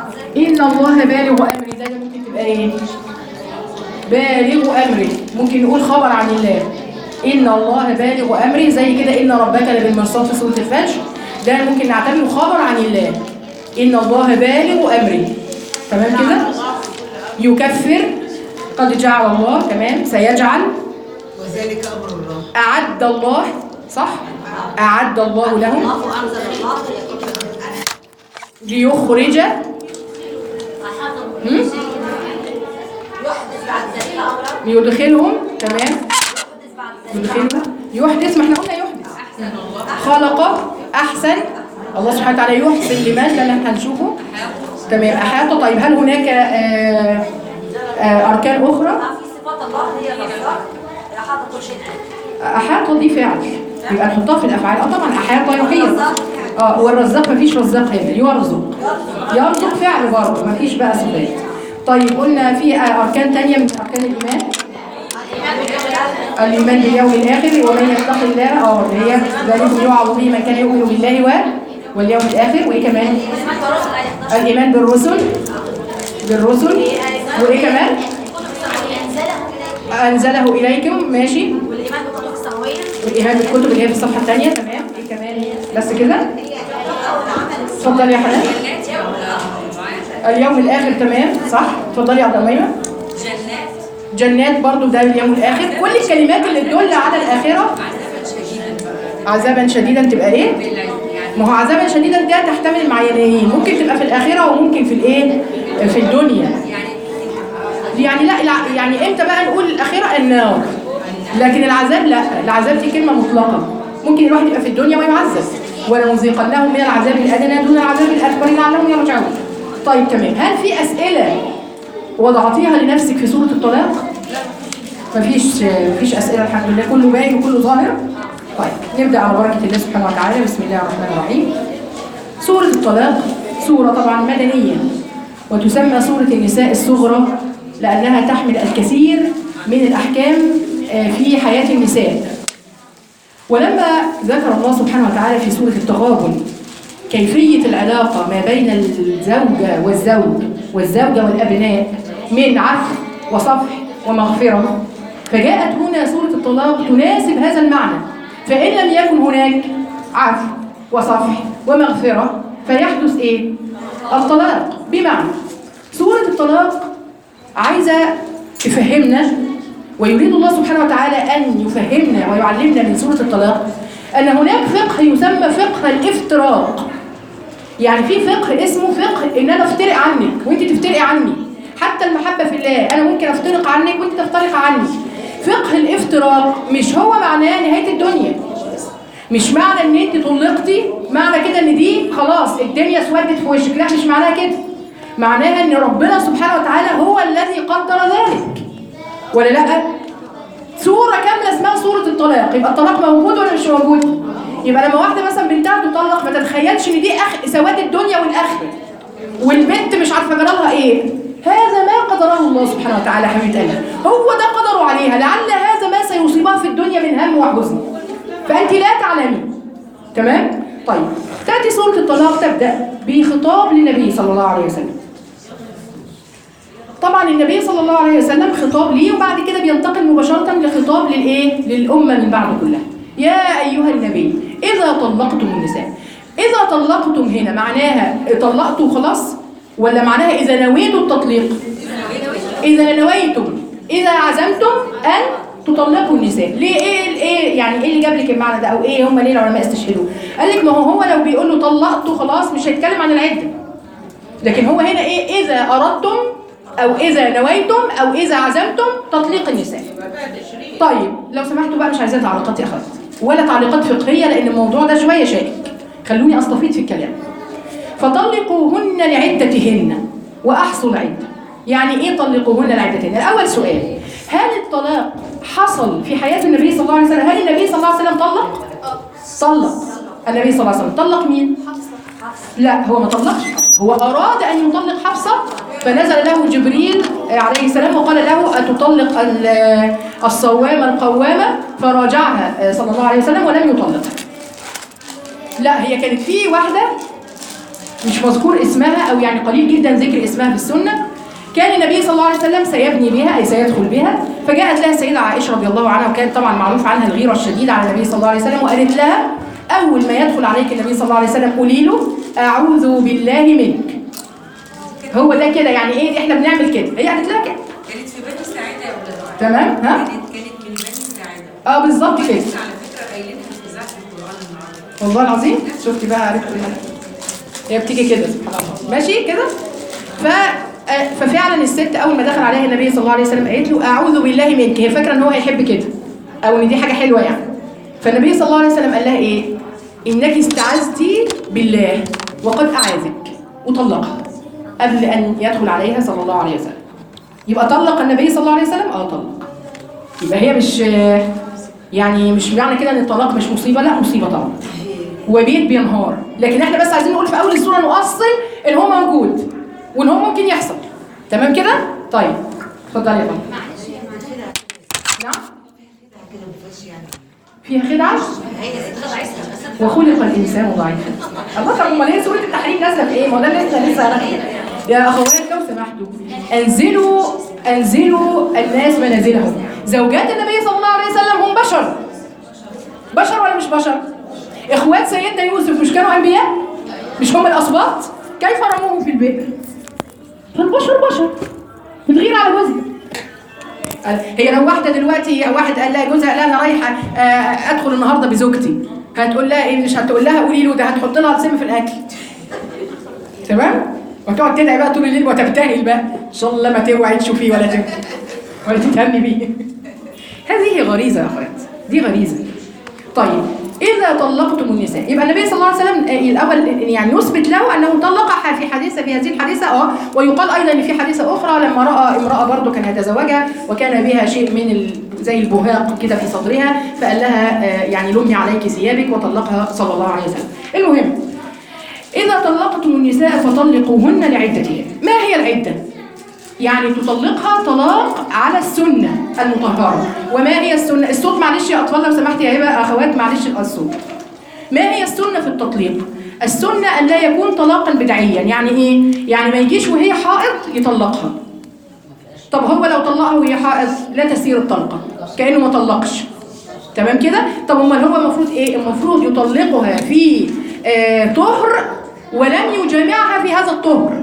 إن الله بالغ أمري ده ده ممكن تبقى إيه؟ بالغ أمري ممكن نقول خبر عن الله إن الله بالغ أمري زي كده إن ربك لبالمرصاد في سورة الفجر ده ممكن نعتبره خبر عن الله إن الله بالغ أمري تمام كده؟ يكفر قد جعل الله تمام سيجعل وذلك امر الله أعد الله صح؟ أعد الله لهم الله أنزل الله ليخرج هم؟ يحدث بعد ذلك أمرا يدخلهم تمام يحدث بعد ذلك يدخلهم يحدث ما احنا قلنا يحدث خلق أحسن الله سبحانه وتعالى يحسن لمن ده اللي احنا هنشوفه تمام أحاط طيب هل هناك آه آه أركان أخرى؟ في صفات الله هي الرزاق أحاط كل شيء أحاط دي فعل يبقى نحطها في الأفعال اه طبعا أحاط يحيط اه والرزاق مفيش رزاق هنا يرزق يرزق فعل برضه مفيش بقى صفات طيب قلنا في أركان تانية من أركان الإيمان الإيمان باليوم الآخر ومن يتق الله اه اللي هي ذلك يوعظ به من كان يؤمن بالله و واليوم الآخر وإيه كمان؟ اسمها الرسل آية 11 الإيمان بالرسل بالرسل وإيه كمان؟ أنزله إليك أنزله إليكم ماشي والإيمان بالكتب السماوية والإيمان بالكتب اللي هي في الصفحة الثانية تمام إيه كمان؟ بس كده؟ اتفضلي يا حنان اليوم الآخر تمام صح؟ اتفضلي يا عبد الميمة جنات جنات برضو ده اليوم الآخر كل الكلمات اللي تدل على الآخرة عذابا شديدا تبقى إيه؟ ما هو عذابا شديدا ده تحتمل المعينين ممكن تبقى في الآخرة وممكن في الإيه؟ في الدنيا يعني لا لا- يعني امتى بقى نقول الآخرة النار لكن العذاب لا العذاب دي كلمة مطلقة ممكن الواحد يبقى في الدنيا ويعذب ولنذيقنهم من العذاب الأدنى دون العذاب الأكبر لعلهم يرجعون طيب تمام هل في أسئلة وضعتيها لنفسك في سورة الطلاق؟ مفيش مفيش أسئلة الحمد لله كله باين وكله ظاهر طيب نبدأ على بركة الله سبحانه وتعالى بسم الله الرحمن الرحيم سورة الطلاق سورة طبعا مدنية وتسمى سورة النساء الصغرى لأنها تحمل الكثير من الأحكام آه، في حياة النساء ولما ذكر الله سبحانه وتعالى في سورة التغابن كيفية العلاقة ما بين الزوجة والزوج والزوجة والأبناء من عفو وصفح ومغفرة فجاءت هنا سورة الطلاق تناسب هذا المعنى فإن لم يكن هناك عفو وصفح ومغفرة فيحدث إيه؟ الطلاق بمعنى سورة الطلاق عايزة تفهمنا ويريد الله سبحانه وتعالى أن يفهمنا ويعلمنا من سورة الطلاق أن هناك فقه يسمى فقه الافتراق يعني في فقه اسمه فقه ان انا افترق عنك وانت تفترقي عني حتى المحبه في الله انا ممكن افترق عنك وانت تفترق عني فقه الافتراق مش هو معناه نهايه الدنيا مش معنى ان انت طلقتي معنى كده ان دي خلاص الدنيا اسودت في وشك لا مش معناها كده معناها ان ربنا سبحانه وتعالى هو الذي قدر ذلك ولا لا سورة كاملة اسمها سورة الطلاق يبقى الطلاق موجود ولا مش موجود يبقى لما واحدة مثلا بنتها تطلق ما تتخيلش ان دي أخ... سواد الدنيا والآخرة والبنت مش عارفة جرالها ايه هذا ما قدره الله سبحانه وتعالى حبيبة قلبي هو ده قدره عليها لعل هذا ما سيصيبها في الدنيا من هم وحزن فأنت لا تعلمين تمام؟ طيب تأتي سورة الطلاق تبدأ بخطاب للنبي صلى الله عليه وسلم طبعا النبي صلى الله عليه وسلم خطاب ليه وبعد كده بينتقل مباشرة لخطاب للايه؟ للأمة من بعد كلها. يا أيها النبي إذا طلقتم النساء إذا طلقتم هنا معناها طلقتوا خلاص ولا معناها إذا نويتوا التطليق؟ إذا نويتم إذا عزمتم أن تطلقوا النساء ليه ايه ايه يعني ايه اللي جاب لك المعنى ده او ايه هم ليه العلماء استشهدوا قال لك ما هو هو لو بيقول له طلقته خلاص مش هيتكلم عن العده لكن هو هنا ايه اذا اردتم او اذا نويتم او اذا عزمتم تطليق النساء طيب لو سمحتوا بقى مش عايزاه تعليقات يا اخوات ولا تعليقات فقهيه لان الموضوع ده شويه شائك خلوني استفيض في الكلام فطلقوهن لعدتهن واحصوا العده يعني ايه طلقوهن لعدتهن الاول سؤال هل الطلاق حصل في حياه النبي صلى الله عليه وسلم هل النبي صلى الله عليه وسلم طلق طلق النبي صلى الله عليه وسلم طلق مين لا هو ما طلقش حفصة هو أراد أن يطلق حفصة فنزل له جبريل عليه السلام وقال له أتطلق ال- الصوامة القوامة فراجعها صلى الله عليه وسلم ولم يطلقها لا هي كانت في واحدة مش مذكور اسمها او يعني قليل جدا ذكر اسمها في السنه كان النبي صلى الله عليه وسلم سيبني بها اي سيدخل بها فجاءت لها السيده عائشه رضي الله عنها وكانت طبعا معروف عنها الغيره الشديده على النبي صلى الله عليه وسلم وقالت لها اول ما يدخل عليك النبي صلى الله عليه وسلم قولي له اعوذ بالله منك هو ده كده يعني ايه احنا بنعمل كده هي قالت لها كده كانت في بني سعيدة يا ولاد تمام ها كانت كانت من بني سعيدة اه بالظبط كده بس على فكرة قايلينها في إذاعة القرآن النهاردة والله العظيم شفتي بقى عرفت ايه هي بتيجي كده سبحان الله ماشي كده ف آه، ففعلا الست اول ما دخل عليها النبي صلى الله عليه وسلم قالت له اعوذ بالله منك هي فاكره ان هو هيحب كده او ان دي حاجه حلوه يعني فالنبي صلى الله عليه وسلم قال لها ايه انك استعذتي بالله وقد اعاذك وطلقها قبل ان يدخل عليها صلى الله عليه وسلم يبقى طلق النبي صلى الله عليه وسلم اه طلق يبقى هي مش آه، يعني مش معنى كده ان الطلاق مش مصيبه لا مصيبه طبعا وبيت بينهار لكن احنا بس عايزين نقول في اول السوره نؤصل ان هو موجود وان هو ممكن يحصل تمام كده طيب اتفضلي يا فندم نعم فيها خدعه وخلق الانسان ضعيفا الله طب امال ايه سوره التحريم نازله في ايه ما هو ده لسه لسه هناخده. يا اخوات لو سمحتوا انزلوا انزلوا الناس منازلهم زوجات النبي صلى الله عليه وسلم هم بشر بشر ولا مش بشر اخوات سيدنا يوسف مش كانوا انبياء مش هم الاسباط كيف رموهم في البئر فالبشر بشر بتغير على جوزها هي لو واحده دلوقتي واحد قال لها جوزها قال لها انا رايحه آه، ادخل النهارده بزوجتي هتقول لها ايه مش هتقول لها قولي له ده هتحط لها سم في الاكل تمام وتقعد تدعي بقى طول الليل وتبتهل بقى ان شاء الله ما توعي تشوفيه ولا تب... ولا تتهني بيه هذه غريزه يا اخوات دي غريزه طيب إذا طلقتم النساء يبقى النبي صلى الله عليه وسلم آه، الأول يعني يثبت له أنه طلق في حديثة في هذه الحديثة أه ويقال أيضا إن في حديثة أخرى لما رأى امرأة برضه كان يتزوجها وكان بها شيء من ال... زي البهاق كده في صدرها فقال لها آه، يعني لمي عليك ثيابك وطلقها صلى الله عليه وسلم المهم إذا طلقتم النساء فطلقوهن لعدتهن ما هي العدة؟ يعني تطلقها طلاق على السنة المطهرة وما هي السنة؟ الصوت معلش يا أطفال لو سمحت يا هبة أخوات معلش الصوت ما هي السنة في التطليق؟ السنة أن لا يكون طلاقا بدعيا يعني إيه؟ يعني ما يجيش وهي حائض يطلقها طب هو لو طلقها وهي حائض لا تسير الطلقة كأنه ما طلقش تمام كده؟ طب امال هو المفروض ايه؟ المفروض يطلقها في آه طهر ولم يجامعها في هذا الطهر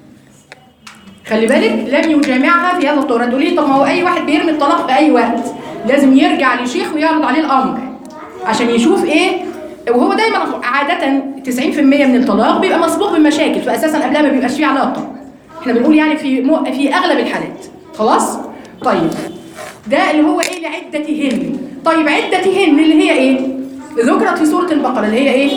خلي بالك لم يجامعها في هذا الطهر هتقولي لي طب ما هو اي واحد بيرمي الطلاق في اي وقت لازم يرجع لشيخ ويعرض عليه الامر عشان يشوف ايه وهو دايما عادة 90% من الطلاق بيبقى مسبوق بمشاكل فاساسا قبلها ما بيبقاش فيه علاقة احنا بنقول يعني في مو في اغلب الحالات خلاص طيب ده اللي هو ايه لعدتهن طيب عدتهن اللي هي ايه ذكرت في سورة البقرة اللي هي ايه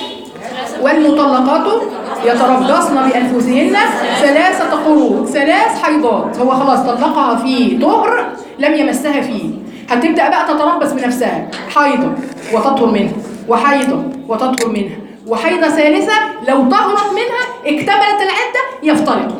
والمطلقات يتربصن بأنفسهن ثلاثة قروء ثلاث حيضات هو خلاص طلقها في طهر لم يمسها فيه هتبدأ بقى تتربص بنفسها حيضة وتطهر منها وحيضة وتطهر منها وحيضة ثالثة لو طهرت منها اكتملت العدة يفترقوا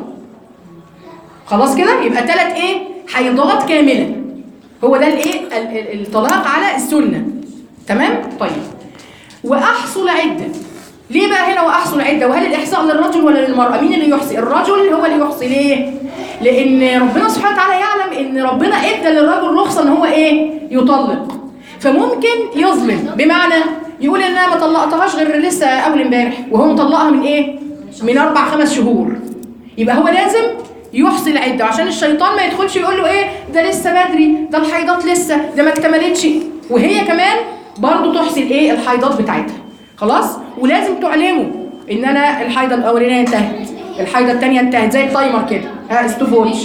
خلاص كده يبقى ثلاث ايه حيضات كاملة هو ده الايه ال- ال- الطلاق على السنة تمام طيب واحصل عده ليه بقى هنا واحصل عده وهل الاحصاء للرجل ولا للمراه مين اللي يحصي الرجل هو اللي يحصي ليه لان ربنا سبحانه وتعالى يعلم ان ربنا ادى للرجل رخصه ان هو ايه يطلق فممكن يظلم بمعنى يقول ان انا ما طلقتهاش غير لسه اول امبارح وهو مطلقها من ايه من اربع خمس شهور يبقى هو لازم يحصي العده عشان الشيطان ما يدخلش يقول له ايه ده لسه بدري ده الحيضات لسه ده ما اكتملتش وهي كمان برضه تحصي الايه الحيضات بتاعتها خلاص ولازم تعلموا ان انا الحيضه الاولانيه انتهت الحيضه الثانيه انتهت زي التايمر كده ها ستوب واتش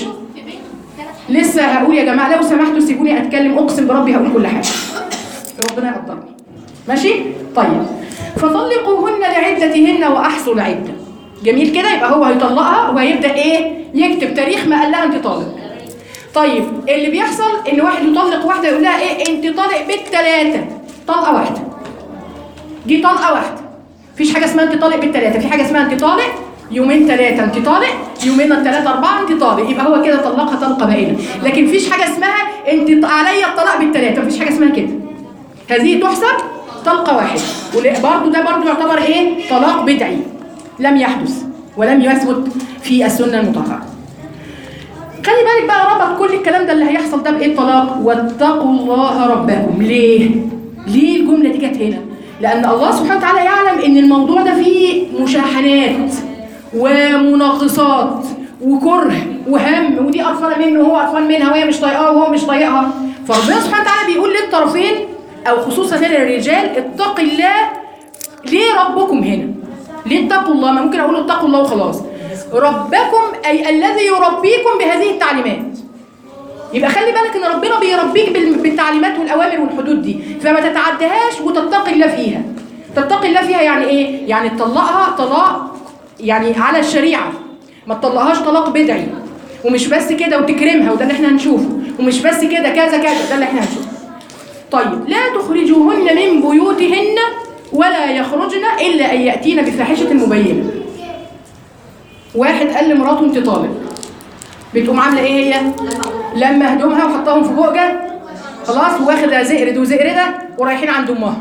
لسه هقول يا جماعه لو سمحتوا سيبوني اتكلم اقسم بربي هقول كل حاجه ربنا يقدرني ماشي طيب فطلقوهن لعدتهن واحصوا العده جميل كده يبقى هو هيطلقها وهيبدا ايه يكتب تاريخ ما قال لها انت طالق طيب اللي بيحصل ان واحد يطلق واحده يقول لها ايه انت طالق بالثلاثه طلقه واحده دي طلقه واحده مفيش حاجه اسمها انت طالق بالثلاثه في حاجه اسمها انت طالق يومين ثلاثه انت طالق يومين ثلاثه اربعه انت طالق يبقى هو كده طلقها طلقه بائنه لكن مفيش حاجه اسمها انت عليا الطلاق بالثلاثه مفيش حاجه اسمها كده هذه تحسب طلقه واحده برضه ده برضه يعتبر ايه طلاق بدعي لم يحدث ولم يثبت في السنه المطهره خلي بالك بقى ربط كل الكلام ده اللي هيحصل ده بايه الطلاق واتقوا الله ربكم ليه ليه الجمله دي جت هنا لان الله سبحانه وتعالى يعلم ان الموضوع ده فيه مشاحنات ومناقصات وكره وهم ودي قرفانه منه وهو قرفان منها وهي مش طايقاه وهو مش طايقها فربنا سبحانه وتعالى بيقول للطرفين او خصوصا هنا للرجال اتق الله ليه ربكم هنا ليه اتقوا الله ما ممكن اقول اتقوا الله وخلاص ربكم اي الذي يربيكم بهذه التعليمات يبقى خلي بالك ان ربنا بيربيك بال- بالتعليمات والاوامر والحدود دي فما تتعدهاش وتتقي الله فيها تتقي الله فيها يعني ايه يعني تطلقها طلاق يعني على الشريعه ما تطلقهاش طلاق بدعي ومش بس كده وتكرمها وده اللي احنا هنشوفه ومش بس كده كذا كذا ده اللي احنا هنشوفه طيب لا تخرجوهن من بيوتهن ولا يخرجن الا ان ياتين بفاحشه مبينه واحد قال لمراته انت طالق بتقوم عامله ايه هي لما هدومها وحطاهم في بوجه خلاص واخده زئرد وزئرده ورايحين عند امها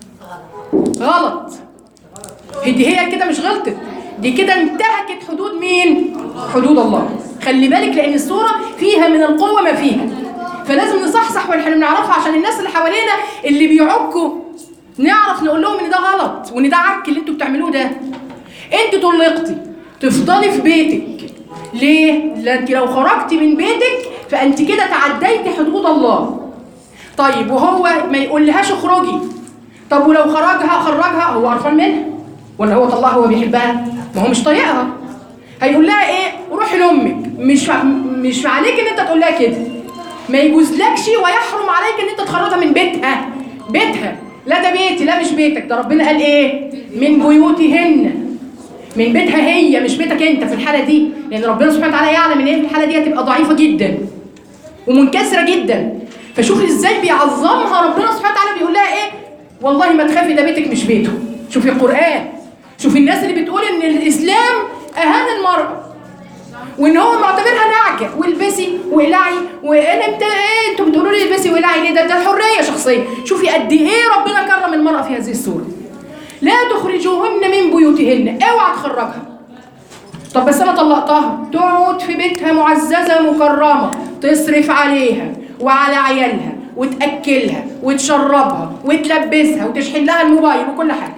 غلط هي دي هي كده مش غلطت دي كده انتهكت حدود مين حدود الله خلي بالك لان الصوره فيها من القوه ما فيها فلازم نصحصح واحنا بنعرفها عشان الناس اللي حوالينا اللي بيعكوا نعرف نقول لهم ان ده غلط وان ده عك اللي انتوا بتعملوه ده انت طلقتي تفضلي في بيتك ليه؟ لا انت لو خرجتي من بيتك فانت كده تعديتي حدود الله طيب وهو ما يقولهاش اخرجي طب ولو خرجها خرجها هو قرفان منها ولا هو طلعها هو بيحبها ما هو مش طايقها هيقول لها ايه روحي لامك مش ع- مش عليك ان انت تقول لها كده ما يجوزلكش ويحرم عليك ان انت تخرجها من بيتها بيتها لا ده بيتي لا مش بيتك ده ربنا قال ايه من بيوتهن من بيتها هي مش بيتك انت في الحاله دي لان ربنا سبحانه وتعالى يعلم ان هي في الحاله دي هتبقى ضعيفه جدا ومنكسره جدا فشوفي ازاي بيعظمها ربنا سبحانه وتعالى بيقول لها ايه والله ما تخافي ده بيتك مش بيته شوفي القران شوفي الناس اللي بتقول ان الاسلام اهان المراه وان هو معتبرها نعجه والبسي واقلعي وانا انت ايه انتوا بتقولوا لي البسي واقلعي ليه ده ده حريه شخصيه شوفي قد ايه ربنا كرم المراه في هذه السوره لا تخرجوهن من بيوتهن اوعى تخرجها طب بس انا طلقتها تقعد في بيتها معززه مكرمه تصرف عليها وعلى عيالها وتاكلها وتشربها وتلبسها وتشحن لها الموبايل وكل حاجه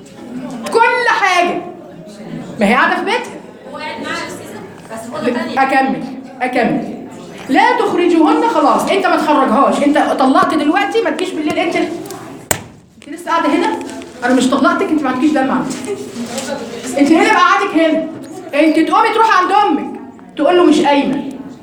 كل حاجه ما هي قاعده في بيتها بس خدها تانية اكمل اكمل لا تخرجوهن خلاص انت ما تخرجهاش انت طلقت دلوقتي ما تجيش بالليل انت انت لسه قاعده هنا انا مش طلقتك انت ما عندكيش دم عندك انت هنا بقعدك هنا انت تقومي تروحي عند امك تقول له مش قايمه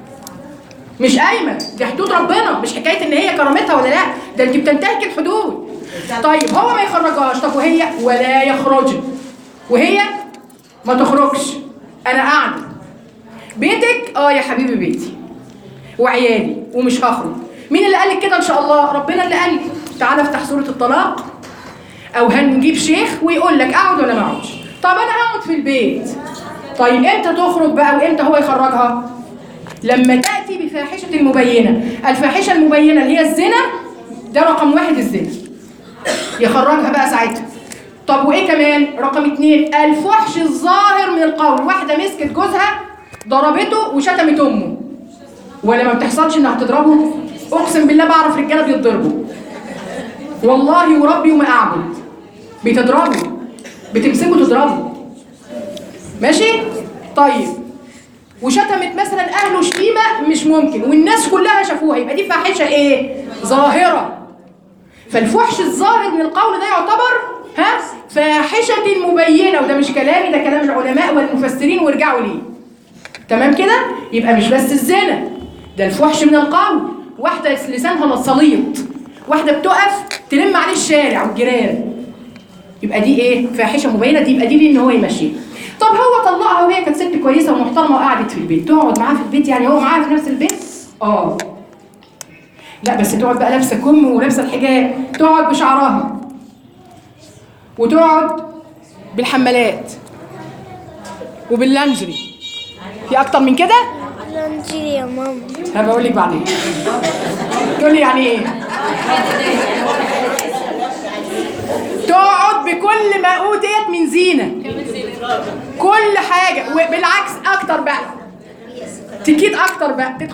مش قايمه دي حدود ربنا مش حكايه ان هي كرامتها ولا لا ده انت بتنتهك الحدود طيب هو ما يخرجهاش طب وهي ولا يخرجن وهي ما تخرجش انا قاعده بيتك اه يا حبيبي بيتي وعيالي ومش هخرج مين اللي قالك كده ان شاء الله ربنا اللي قال تعالى افتح سوره الطلاق او هنجيب شيخ ويقول لك اقعد ولا ما اقعدش طب انا هقعد في البيت طيب امتى تخرج بقى وامتى هو يخرجها لما تاتي بفاحشه مبينه الفاحشه المبينه اللي هي الزنا ده رقم واحد الزنا يخرجها بقى ساعتها طب وايه كمان رقم اتنين الفحش الظاهر من القول واحده مسكت جوزها ضربته وشتمت امه ولا ما بتحصلش انها تضربه اقسم بالله بعرف رجاله بيتضربوا والله وربي وما اعبد بتضربوا بتمسكوا تضربوا ماشي طيب وشتمت مثلا اهله شتيمه مش ممكن والناس كلها شافوها يبقى دي فاحشه ايه ظاهره فالفحش الظاهر من القول ده يعتبر ها فاحشه مبينه وده مش كلامي ده كلام العلماء والمفسرين وارجعوا ليه تمام كده يبقى مش بس الزنا ده الفحش من القول واحده لسانها سليط واحده بتقف تلم عليه الشارع والجيران يبقى دي ايه فاحشه مبينه دي يبقى دي ليه ان هو يمشيها طب هو طلقها وهي كانت ست كويسه ومحترمه وقعدت في البيت تقعد معاه في البيت يعني هو معاها في نفس البيت اه لا بس تقعد بقى لابسه كم ولابسه الحجاب تقعد بشعرها وتقعد بالحمالات وباللانجري في اكتر من كده لانجري يا ماما انا بقول لك بعدين تقول لي يعني ايه تقعد بكل ما اوتيت من زينه كل حاجه وبالعكس اكتر بقى تكيد اكتر بقى